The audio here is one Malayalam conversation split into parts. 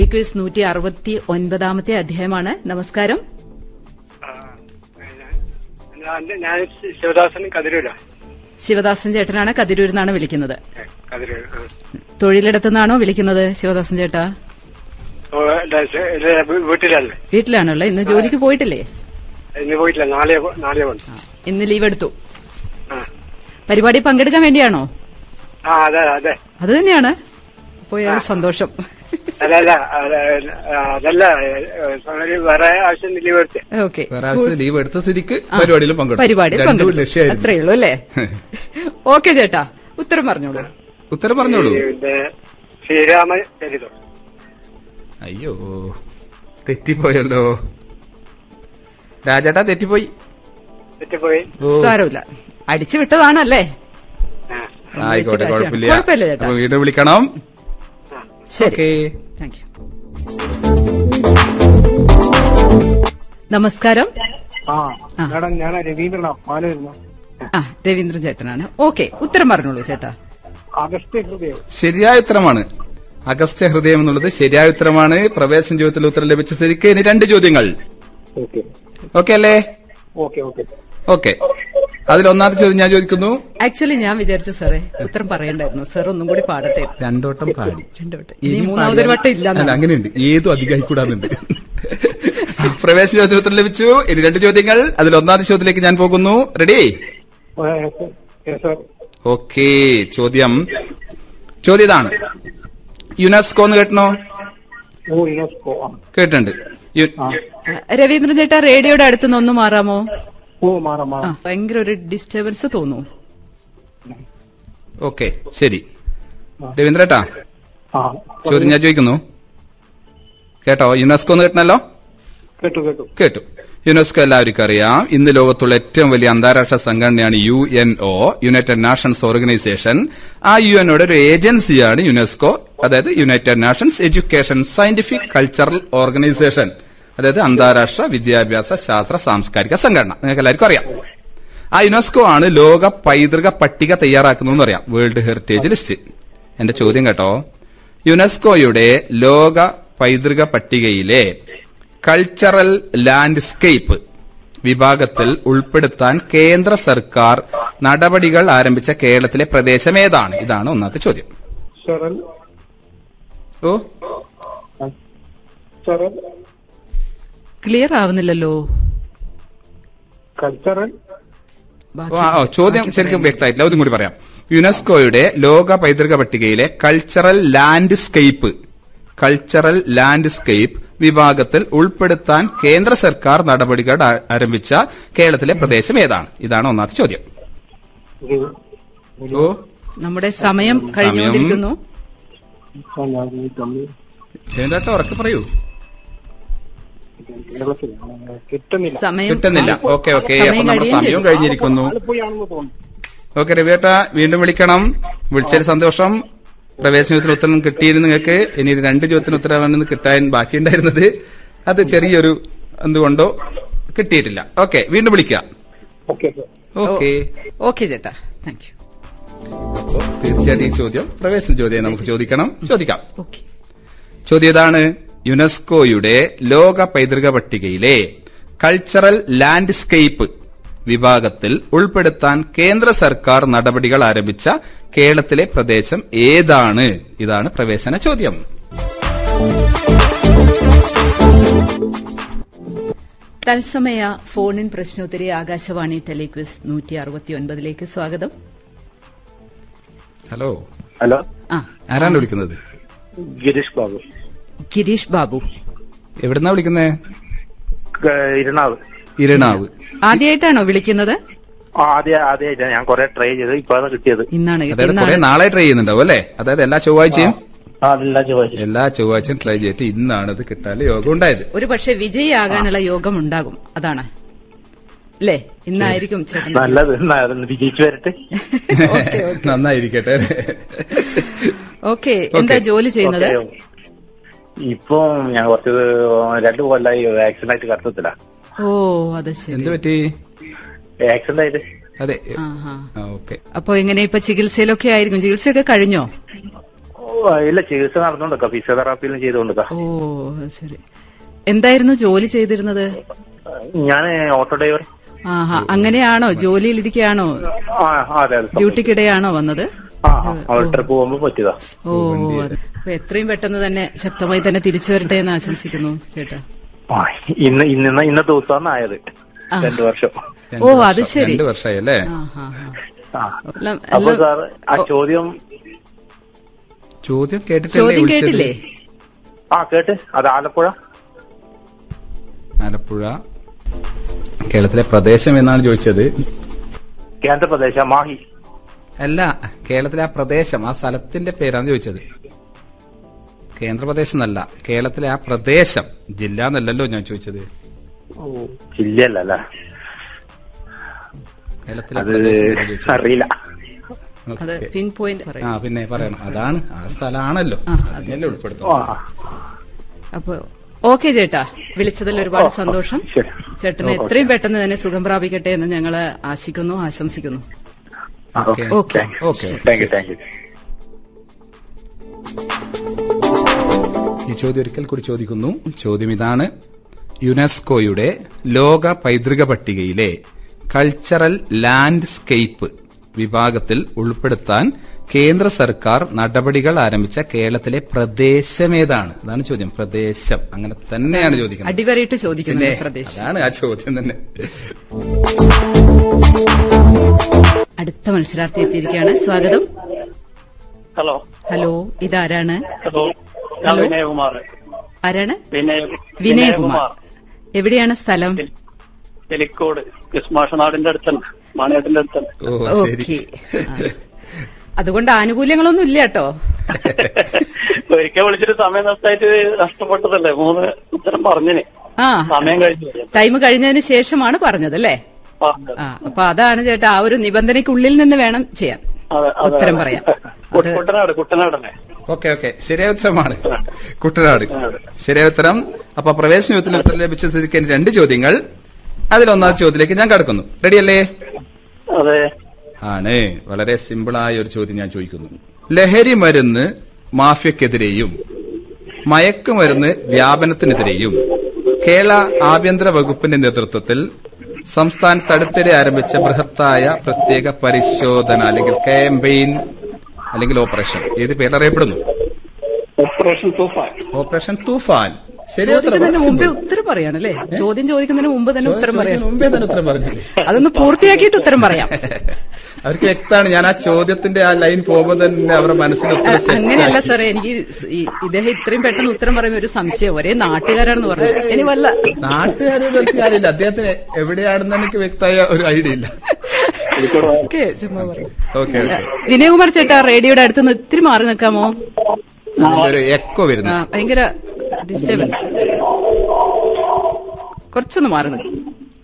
ടെലിക്വിസ് നൂറ്റി അറുപത്തി ഒൻപതാമത്തെ അധ്യായമാണ് നമസ്കാരം ആ, ഞാൻ ഞാൻ ശിവദാസൻ കതിരൂരാ ശിവദാസൻ ചേട്ടനാണ് കതിരൂരിൽ നിന്നാണ് വിളിക്കുന്നത് ഏ, കതിരൂർ ആ. തൊഴിലിടത്തു നിന്നാണോ വിളിക്കുന്നത് ശിവദാസൻ ചേട്ടാ ഓ, ഇല്ല, ശ- ഇല്ല, വീ- വീട്ടിലല്ലേ വീട്ടിലാണുള്ളത് ഇന്ന് ജോലിക്ക് പോയിട്ടില്ലേ ഇന്ന് പോയിട്ടില്ല നാളെ പോ- നാളെ പോകണം ആ, ഇന്ന് ലീവ് എടുത്തു ആ പരിപാടി പങ്കെടുക്കാൻ വേണ്ടിയാണോ ആ അതെ അതെ അത് തന്നെയാണ് പോയാൽ സന്തോഷം അല്ല അല്ല അല്ല, അതല്ല ഏ, ഒരു വേറെ ആവശ്യം ലീവ് എടുത്തേ ഓക്കെ വേറെ ആവശ്യം ലീവ് എടുത്ത സ്ഥിതിക്ക് പരിപാടിയിലും പങ്കെടുത്തു പരിപാടിയിൽ രണ്ടും പങ്കെടുത്തു ലക്ഷ്യമായിരുന്നു അത്രേ ഉള്ളൂ അല്ലേ ഓക്കെ ചേട്ടാ ഉത്തരം പറഞ്ഞോളൂ ഉത്തരം പറഞ്ഞോളൂ പിന്നെ ശ്രീരാമ ചരിതം അയ്യോ തെറ്റിപ്പോയല്ലോ രാജേട്ടാ തെറ്റിപ്പോയി തെറ്റിപ്പോയി ഓ സാരമില്ല അടിച്ചു വിട്ടതാണല്ലേ ആ ആയിക്കോട്ടെ കുഴപ്പമില്ല കുഴപ്പമില്ല ചേട്ടാ അപ്പൊ വീണ്ടും വിളിക്കണം ആ ശരി ഓക്കേ താങ്ക് യു നമസ്കാരം ആ ആ. മാഡം ഞാൻ രവീന്ദ്രൻ അപ്പാല് വരുന്നു ആ രവീന്ദ്രൻ ചേട്ടനാണ് ഓക്കെ ഉത്തരം പറഞ്ഞോളൂ ചേട്ടാ അഗസ്ത്യ ഹൃദയം ശരിയായ ഉത്തരമാണ് അഗസ്ത്യ ഹൃദയം എന്നുള്ളത് ശരിയായ ഉത്തരമാണ് പ്രവേശന ജീവിതത്തിൽ ഉത്തരം ലഭിച്ച സ്ഥിതിക്ക് ഇനി രണ്ട് ചോദ്യങ്ങൾ ഓക്കെ ഓക്കെ അല്ലേ ഓക്കെ ഓക്കെ ഓക്കെ അതിൽ ഒന്നാമത്തെ ചോദ്യം ഞാൻ ചോദിക്കുന്നു ആക്ച്വലി ഞാൻ വിചാരിച്ചു സാറേ ഉത്തരം പറയണ്ടായിരുന്നു സാർ ഒന്നും കൂടി പാടട്ടെ രണ്ടോട്ടം പാടി രണ്ടു വട്ടം ഇനി മൂന്നാമതൊരു വട്ടം ഇല്ല അല്ല അങ്ങനെയുണ്ട് ഏതും അധികമായിക്കൂടാന്നുണ്ട് പ്രവേശന ചോദ്യത്തിന് ഉത്തരം ലഭിച്ചു ഇനി രണ്ട് ചോദ്യങ്ങൾ അതിൽ ഒന്നാമത്തെ ചോദ്യത്തിലേക്ക് ഞാൻ പോകുന്നു റെഡി സാർ ഓക്കെ ചോദ്യം ചോദ്യം ഇതാണ് യുനെസ്കോ എന്ന് കേട്ടണോ ഓ യുനെസ്കോ ആ. കേട്ടിട്ടുണ്ട് യു- ആ രവീന്ദ്രൻ ചേട്ടാ റേഡിയോയുടെ അടുത്തുനിന്ന് ഒന്ന് മാറാമോ ഓ മാറാം ആ മാറാം ഭയങ്കര ഒരു ഡിസ്റ്റർബൻസ് തോന്നുന്നു ഓക്കെ ശരി രവീന്ദ്രേട്ടാ ആ ചോദ്യം ഞാൻ ചോദിക്കുന്നു കേട്ടോ യുനെസ്കോ എന്ന് കേട്ടണല്ലോ കേട്ടു കേട്ടു കേട്ടു യുനെസ്കോ എല്ലാവർക്കും അറിയാം ഇന്ന് ലോകത്തുള്ള ഏറ്റവും വലിയ അന്താരാഷ്ട്ര സംഘടനയാണ് U N O United Nations Organisation ആ യു എൻ ഒരു ഏജൻസിയാണ് യുനെസ്കോ അതായത് United Nations Education Scientific Cultural Organisation അതായത് അന്താരാഷ്ട്ര വിദ്യാഭ്യാസ ശാസ്ത്ര സാംസ്കാരിക സംഘടന നിങ്ങൾക്ക് എല്ലാവർക്കും അറിയാം ആ യുനെസ്കോ ആണ് ലോക പൈതൃക പട്ടിക തയ്യാറാക്കുന്നതെന്ന് അറിയാം വേൾഡ് ഹെറിറ്റേജ് ലിസ്റ്റ് എന്റെ ചോദ്യം കേട്ടോ യുനെസ്കോയുടെ ലോക പൈതൃക പട്ടികയിലെ കൾച്ചറൽ ലാൻഡ്സ്കേപ്പ് വിഭാഗത്തിൽ ഉൾപ്പെടുത്താൻ കേന്ദ്ര സർക്കാർ നടപടികൾ ആരംഭിച്ച കേരളത്തിലെ പ്രദേശം ഏതാണ് ഇതാണ് ഒന്നാമത്തെ ചോദ്യം സറൽ ഓ സറൽ ക്ലിയർ ആവുന്നില്ലല്ലോ കൾച്ചറൽ ബാക്കി- ഓ, ആ, ഓ, ചോദ്യം ബാക്കി ശരിക്കും പറയാം. വ്യക്തമായിട്ടില്ല ഒന്നും കൂടി പറയാം യുനെസ്കോയുടെ ലോക പൈതൃക പട്ടികയിലെ കൾച്ചറൽ ലാൻഡ്സ്കേപ്പ് കൾച്ചറൽ ലാൻഡ്സ്കേപ്പ് വിഭാഗത്തിൽ ഉൾപ്പെടുത്താൻ കേന്ദ്ര സർക്കാർ നടപടികൾ ആ- ആരംഭിച്ച കേരളത്തിലെ പ്രദേശം ഏതാണ് ഇതാണ് ഒന്നാമത്തെ ചോദ്യം ഓ നമ്മുടെ സമയം കഴിഞ്ഞുകൊണ്ടിരിക്കുന്നു എന്താട്ടോ ഉറക്കെ പറയൂ കിട്ടുന്നില്ല സമയം കിട്ടുന്നില്ല ഓക്കെ ഓക്കെ സമയം അപ്പൊ നമ്മുടെ കഴിയുകയും സമയവും ചെയ്തു. കഴിഞ്ഞിരിക്കുന്നു ആലപ്പുഴയാണെന്ന് തോന്നുന്നു ഓക്കെ രവിയേട്ട വീണ്ടും വിളിക്കണം വിളിച്ചതിൽ സന്തോഷം പ്രവേശനത്തിന് ഉത്തരം കിട്ടിയിരുന്നു നിങ്ങൾക്ക് ഇനി രണ്ട് ചോദ്യത്തിന് ഉത്തരവാണെന്ന് കിട്ടാൻ ബാക്കിയുണ്ടായിരുന്നത് അത് ചെറിയൊരു എന്തുകൊണ്ടോ കിട്ടിയിട്ടില്ല ഓക്കെ വീണ്ടും വിളിക്കുക ഓക്കെ സാർ ഓക്കെ ഓക്കെ ചേട്ടാ താങ്ക് യു അപ്പോ തീർച്ചയായിട്ടും ഈ ചോദ്യം പ്രവേശന ചോദ്യം നമുക്ക് ചോദിക്കണം ചോദിക്കാം ഓക്കെ ചോദ്യം ഇതാണ് യുനെസ്കോയുടെ ലോക പൈതൃക പട്ടികയിലെ കൾച്ചറൽ ലാൻഡ്സ്കേപ്പ് വിഭാഗത്തിൽ ഉൾപ്പെടുത്താൻ കേന്ദ്ര സർക്കാർ നടപടികൾ ആരംഭിച്ച കേരളത്തിലെ പ്രദേശം ഏതാണ് ഇതാണ് പ്രവേശന ചോദ്യം തത്സമയ ഫോണിൻ പ്രശ്നോത്തരി ആകാശവാണി ടെലിക്വിസ് നൂറ്റി അറുപത്തി ഒൻപതിലേക്ക് സ്വാഗതം ഹലോ ഹലോ ആ ആരാണ് വിളിക്കുന്നത് ഗിരീഷ് ബാബു ഗിരീഷ് ബാബു എവിടുന്നാ വിളിക്കുന്നത് ഇരുന്നാവ് ഇരണാവ് ആദ്യമായിട്ടാണോ വിളിക്കുന്നത് ആദ്യം ആദ്യമായിട്ട് ഞാൻ കൊറേ ട്രൈ ചെയ്ത് ഇപ്പൊ കിട്ടിയത് ഇന്നാണ് അതായത് കുറെ ഇന്നാണ് നാളെ ട്രൈ ചെയ്യുന്നുണ്ടാവും അല്ലേ അതായത് എല്ലാ ചൊവ്വാഴ്ചയും അതെല്ലാം ചോദിച്ചു എല്ലാ ചൊവ്വാഴ്ചയും ട്രൈ ചെയ്തിട്ട് ഇന്നാണ് ഇത് കിട്ടാൻ യോഗം ഉണ്ടായത് ഒരു പക്ഷെ വിജയിയാകാനുള്ള യോഗം ഉണ്ടാകും അതാണ് അല്ലേ ഇന്നായിരിക്കും ചേട്ടൻ നല്ലത് അതൊന്ന് വിജയിച്ചു വരട്ടെ ഓക്കെ ഓക്കെ നന്നായിരിക്കട്ടെ ഓക്കെ എന്താ ഓക്കെ. ജോലി ചെയ്യുന്നത് ഓക്കേ. ഇപ്പൊ ഞാൻ കുറച്ച് രണ്ടു കൊല്ലായി ആക്സിഡന്റ് ആയിട്ട് കടത്തത്തില്ല ഓ അത് ശരി എന്ത് പറ്റി ആക്സിഡന്റ് ആയിട്ട് അതെ ആഹാ. ആ ഓക്കെ അപ്പൊ എങ്ങനെ ഇപ്പൊ ചികിത്സയിലൊക്കെ ആയിരിക്കും ചികിത്സയൊക്കെ കഴിഞ്ഞോ ഓ ആ, ഇല്ല ചികിത്സ നടന്നുകൊണ്ടിരിക്ക ഫിസിയോതെറാപ്പിയിലും ചെയ്തുകൊണ്ടിരിക്ക ഓ അത് ശരി എന്തായിരുന്നു ജോലി ചെയ്തിരുന്നത് ഞാൻ ഓട്ടോ ഡ്രൈവർ ആഹാ അങ്ങനെയാണോ ജോലിയിലിരിക്കുകയാണോ ആ ആ, അതെ അതെ ഡ്യൂട്ടിക്കിടെയാണോ വന്നത് ആ ആ ട്രിപ്പ് പോകുമ്പോ പറ്റിയതാ ഓ അത്. അപ്പൊ എത്രയും പെട്ടെന്ന് തന്നെ ശക്തമായി തന്നെ തിരിച്ചു വരട്ടെ എന്ന് ആശംസിക്കുന്നു ചേട്ടാ ആ, ഇന്ന് ഇന്ന് ഇന്നത്തെ ദിവസമാണ് ആയത് രണ്ടു വർഷം രണ്ട് ഓ, വർഷം. അത് ശരി. രണ്ട് വർഷമായി അല്ലേ ആഹാ, ആ എല്ലാം- അപ്പൊ എല്ലാം- സാർ ആ ചോദ്യം ചോദ്യം കേട്ടിട്ടല്ലേ ചോദ്യം വിളിച്ചത്? കേട്ടില്ലേ ആ കേട്ട് അത് ആലപ്പുഴ ആലപ്പുഴ കേരളത്തിലെ പ്രദേശം എന്നാണ് ചോദിച്ചത് കേന്ദ്രപ്രദേശ മാഹി അല്ല കേരളത്തിലെ ആ പ്രദേശം ആ സ്ഥലത്തിന്റെ പേരാണ് ചോദിച്ചത് കേന്ദ്രപ്രദേശം എന്നല്ല കേരളത്തിലെ ആ പ്രദേശം ജില്ല എന്നല്ലല്ലോ ഞാൻ ചോദിച്ചത് ഓ ജില്ലയല്ല കേരളത്തിലെ അത് പ്രദേശം എന്നാണ് ചോദിച്ചത്. അറിയില്ല അത് ഓക്കേ. പിൻ പോയിന്റ് ആ പറയാം പിന്നെ പറയണം അതാണ് ആ സ്ഥലമാണല്ലോ ആ, അതെ. അതിനല്ലേ ആ ഉൾപ്പെടുത്തും അപ്പൊ ഓക്കെ ചേട്ടാ വിളിച്ചതിൽ ഒരുപാട് സന്തോഷം ശരി. ചേട്ടന് എത്രയും പെട്ടെന്ന് തന്നെ സുഖം പ്രാപിക്കട്ടെ എന്ന് ഞങ്ങള് ആശിക്കുന്നു ആശംസിക്കുന്നു okay. Okay. Okay thank you thank you ഈ ചോദ്യം ഒരിക്കൽ കൂടി ചോദിക്കുന്നു ചോദ്യം ഇതാണ് യുനെസ്കോയുടെ ലോക പൈതൃക പട്ടികയിലെ കൾച്ചറൽ ലാൻഡ്സ്കേപ്പ് വിഭാഗത്തിൽ ഉൾപ്പെടുത്താൻ കേന്ദ്ര സർക്കാർ നടപടികൾ ആരംഭിച്ച കേരളത്തിലെ പ്രദേശമേതാണ് അതാണ് ചോദ്യം പ്രദേശം അങ്ങനെ തന്നെയാണ് ചോദിക്കുന്നത് അടിവരയിട്ട് ചോദിക്കുന്നു പിന്നെ പ്രദേശം അതാണ് ആ ചോദ്യം തന്നെ അടുത്ത മത്സരാർത്ഥി എത്തിയിരിക്കുകയാണ് സ്വാഗതം ഹലോ ഹലോ ഇതാരാണ് ഹലോ ഞാൻ വിനയകുമാർ ആരാണ് വിനയ വിനയകുമാർ എവിടെയാണ് സ്ഥലം എലിക്കോട് ക്രിസ്മാഷനാടിന്റെ അടുത്തന്നെ മാണിയാട്ടിന്റെ അടുത്തന്നെ ഓ ശരി ഓക്കെ അതുകൊണ്ട് ആനുകൂല്യങ്ങളൊന്നും ഇല്ല കേട്ടോ ഒരിക്കൽ വിളിച്ചിട്ട് സമയം നഷ്ടമായിട്ട് നഷ്ടപ്പെട്ടതല്ലേ മൂന്ന് ഉത്തരം പറഞ്ഞിന് ആ സമയം കഴിഞ്ഞു പോയി. ടൈം കഴിഞ്ഞതിന് ശേഷമാണ് പറഞ്ഞത് അല്ലേ പറഞ്ഞത്. ആ അപ്പൊ അതാണ് ചേട്ടാ ആ ഒരു നിബന്ധനയ്ക്കുള്ളിൽ നിന്ന് വേണം ചെയ്യാൻ അതെ, അതെ, ഉത്തരം അതെ. പറയാം കുട്ട- കുട്ടനാട് കുട്ടനാടല്ലേ ഓക്കെ ഓക്കെ ശരിയായ ഉത്തരമാണ് കുട്ടനാട് ശരിയായ ഉത്തരം അപ്പൊ പ്രവേശനത്തിന് ഉത്തരം ലഭിച്ച സ്ഥിതിക്ക് ഇനി രണ്ട് ചോദ്യങ്ങൾ അതിലൊന്നാം ചോദ്യത്തിലേക്ക് ഞാൻ കടക്കുന്നു റെഡിയല്ലേ അതെ ആണ് വളരെ സിമ്പിളായ ഒരു ചോദ്യം ഞാൻ ചോദിക്കുന്നു ലഹരി മരുന്ന് മാഫിയക്കെതിരെയും മയക്കുമരുന്ന് വ്യാപനത്തിനെതിരെയും കേരള ആഭ്യന്തര വകുപ്പിന്റെ നേതൃത്വത്തിൽ സംസ്ഥാനത്ത് അടുത്തിടെ ആരംഭിച്ച ബൃഹത്തായ പ്രത്യേക പരിശോധന അല്ലെങ്കിൽ ക്യാമ്പയിൻ അല്ലെങ്കിൽ ഓപ്പറേഷൻ ഏത് പേരറിയപ്പെടുന്നു ഓപ്പറേഷൻ തൂഫാൻ ഓപ്പറേഷൻ തൂഫാൻ ശരി ചോദിക്കുന്നതിന് മുമ്പേ ഉത്തരം പറയാണല്ലേ ചോദ്യം ചോദിക്കുന്നതിന് മുമ്പ് തന്നെ ഉത്തരം പറയാം മുമ്പേ തന്നെ ഉത്തരം പറഞ്ഞില്ലേ അതൊന്ന് പൂർത്തിയാക്കിയിട്ട് ഉത്തരം പറയാം അവർക്ക് വ്യക്തമാണ് ഞാൻ ആ ചോദ്യത്തിന്റെ ആ ലൈൻ പോകുമ്പോൾ തന്നെ അവരുടെ മനസ്സിൽ ഉത്തരം set അങ്ങനെയല്ല ആക്കി. സാറേ എനിക്ക് ഈ- ഇദ്ദേഹം ഇത്രയും പെട്ടെന്ന് ഉത്തരം പറയുന്ന ഒരു സംശയം ഒരേ നാട്ടുകാരാണെന്ന് പറഞ്ഞു ഇനി വല്ല നാട്ടുകാരെ കുറിച്ച് കാര്യമില്ല അദ്ദേഹത്തിന് എവിടെയാണെന്ന് എനിക്ക് വ്യക്തമായ ഒരു ഐഡിയ ഇല്ല ഓക്കെ ചുമ്മാ പറയാം ഓക്കെ ഓക്കെ വിനയകുമാർ ചേട്ടാ റേഡിയോയുടെ അടുത്ത് നിന്ന് ഇത്തിരി മാറി നിൽക്കാമോ അതിന്റെ ഒരു എക്കോ ആ, വരുന്നു ഭയങ്കര ഡിസ്റ്റർബൻസ് കുറച്ചൊന്ന് മാറി നിൽക്കും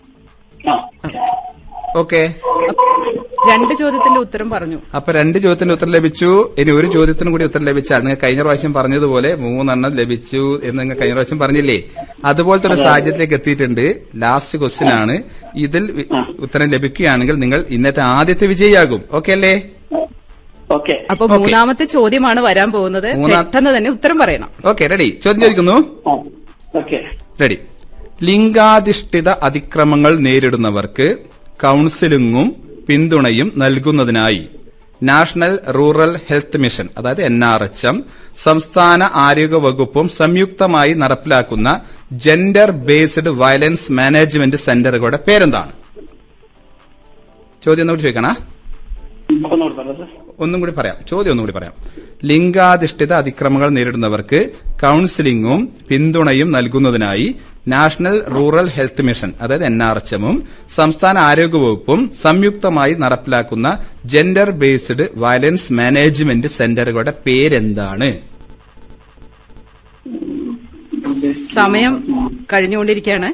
ഓക്കെ രണ്ട് ചോദ്യത്തിന്റെ ഉത്തരം പറഞ്ഞു അപ്പൊ രണ്ട് ചോദ്യത്തിന് ഉത്തരം ലഭിച്ചു ഇനി ഒരു ചോദ്യത്തിനും കൂടി ഉത്തരം ലഭിച്ചാൽ നിങ്ങൾ കഴിഞ്ഞ പ്രാവശ്യം പറഞ്ഞതുപോലെ മൂന്നെണ്ണം ലഭിച്ചു എന്ന് നിങ്ങൾ കഴിഞ്ഞ പ്രാവശ്യം പറഞ്ഞില്ലേ അതുപോലത്തെ ഒരു സാഹചര്യത്തിലേക്ക് എത്തിയിട്ടുണ്ട് ലാസ്റ്റ് ക്വസ്റ്റ്യൻ ആണ് ഇതിൽ വി- ഉത്തരം ലഭിക്കുകയാണെങ്കിൽ നിങ്ങൾ ഇന്നത്തെ ആദ്യത്തെ വിജയിയാകും ഓക്കെ അല്ലേ ഓക്കെ അപ്പൊ Okay. മൂന്നാമത്തെ ചോദ്യമാണ് വരാൻ പോകുന്നത് മൂന്നാം- പെട്ടെന്ന് തന്നെ ഉത്തരം പറയണം ഓക്കെ റെഡി ചോദ്യം ചോദിക്കുന്നു ഓക്കെ റെഡി ലിംഗാധിഷ്ഠിത അതിക്രമങ്ങൾ നേരിടുന്നവർക്ക് കൌൺസിലിംഗും പിന്തുണയും നൽകുന്നതിനായി നാഷണൽ റൂറൽ ഹെൽത്ത് മിഷൻ അതായത് എൻ ആർ എച്ച് എം സംസ്ഥാന ആരോഗ്യ വകുപ്പും സംയുക്തമായി നടപ്പിലാക്കുന്ന ജെൻഡർ ബേസ്ഡ് വയലൻസ് മാനേജ്മെന്റ് സെന്ററുകളുടെ പേരെന്താണ് ചോദ്യം ഒന്നുകൂടി ചോദിക്കണ ഒന്നുകൂടി പറഞ്ഞത് ഒന്നും കൂടി പറയാം ചോദ്യം ഒന്നും കൂടി പറയാം ലിംഗാധിഷ്ഠിത അതിക്രമങ്ങൾ നേരിടുന്നവർക്ക് കൌൺസിലിംഗും പിന്തുണയും നൽകുന്നതിനായി നാഷണൽ റൂറൽ ഹെൽത്ത് മിഷൻ അതായത് എൻ ആർ എച്ച് എമ്മും സംസ്ഥാന ആരോഗ്യ വകുപ്പും സംയുക്തമായി നടപ്പിലാക്കുന്ന ജെൻഡർ ബേസ്ഡ് വയലൻസ് മാനേജ്മെന്റ് സെന്ററുകളുടെ പേരെന്താണ് സമയം കഴിഞ്ഞുകൊണ്ടിരിക്കുകയാണ്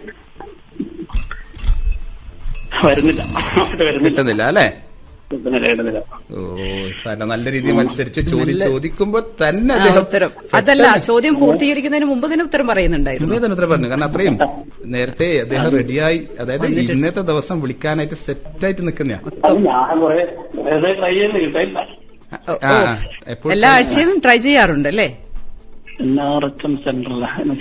വരുന്നില്ല അങ്ങോട്ട് വരുന്നില്ല കിട്ടുന്നില്ല അല്ലെ വരുന്നില്ല വരുന്നില്ല ഓ സാല നല്ല രീതിയിൽ മത്സരിച്ച് ചോദ്യം ചോദിക്കുമ്പോ തന്നെ ആ, അദ്ദേഹം ഉത്തരം അതല്ല ചോദ്യം പൂർത്തീകരിക്കുന്നതിന് മുമ്പ് തന്നെ ഉത്തരം പറയുന്നുണ്ടായിരുന്നു മുമ്പേ തന്നെ ഉത്തരം പറഞ്ഞു കാരണം അത്രയും നേരത്തെ അദ്ദേഹം റെഡിയായി അതായത് ഇന്നത്തെ ദിവസം വിളിക്കാനായിട്ട് സെറ്റായിട്ട് നിൽക്കുന്ന അത് ഞാൻ കുറെ ട്രൈ ചെയ്യുന്നു കിട്ടില്ല ഓ, ആ, ഓ. ആ. എപ്പോഴും എല്ലാ ആഴ്ചയും ട്രൈ ചെയ്യാറുണ്ട് അല്ലേ എല്ലാ റിച്ചം സെന്ററിലാണ്